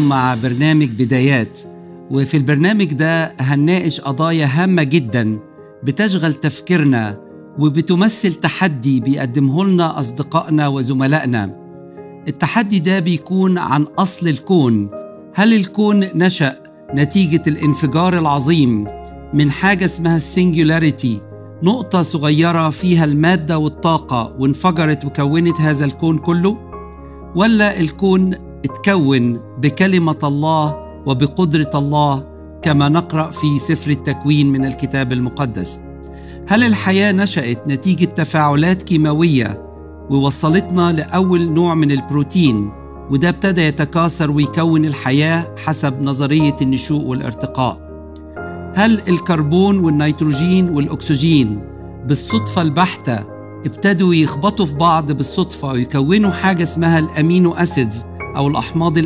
معاكم مع برنامج بدايات وفي البرنامج ده هنناقش قضايا هامة جدا بتشغل تفكيرنا وبتمثل تحدي بيقدمه لنا أصدقائنا وزملائنا التحدي ده بيكون عن أصل الكون هل الكون نشأ نتيجة الانفجار العظيم من حاجة اسمها السنجولاريتي نقطة صغيرة فيها المادة والطاقة وانفجرت وكونت هذا الكون كله ولا الكون اتكون بكلمة الله وبقدرة الله كما نقرأ في سفر التكوين من الكتاب المقدس هل الحياة نشأت نتيجة تفاعلات كيماوية ووصلتنا لأول نوع من البروتين وده ابتدى يتكاثر ويكون الحياة حسب نظرية النشوء والارتقاء هل الكربون والنيتروجين والأكسجين بالصدفة البحتة ابتدوا يخبطوا في بعض بالصدفة ويكونوا حاجة اسمها الأمينو أسيدز أو الأحماض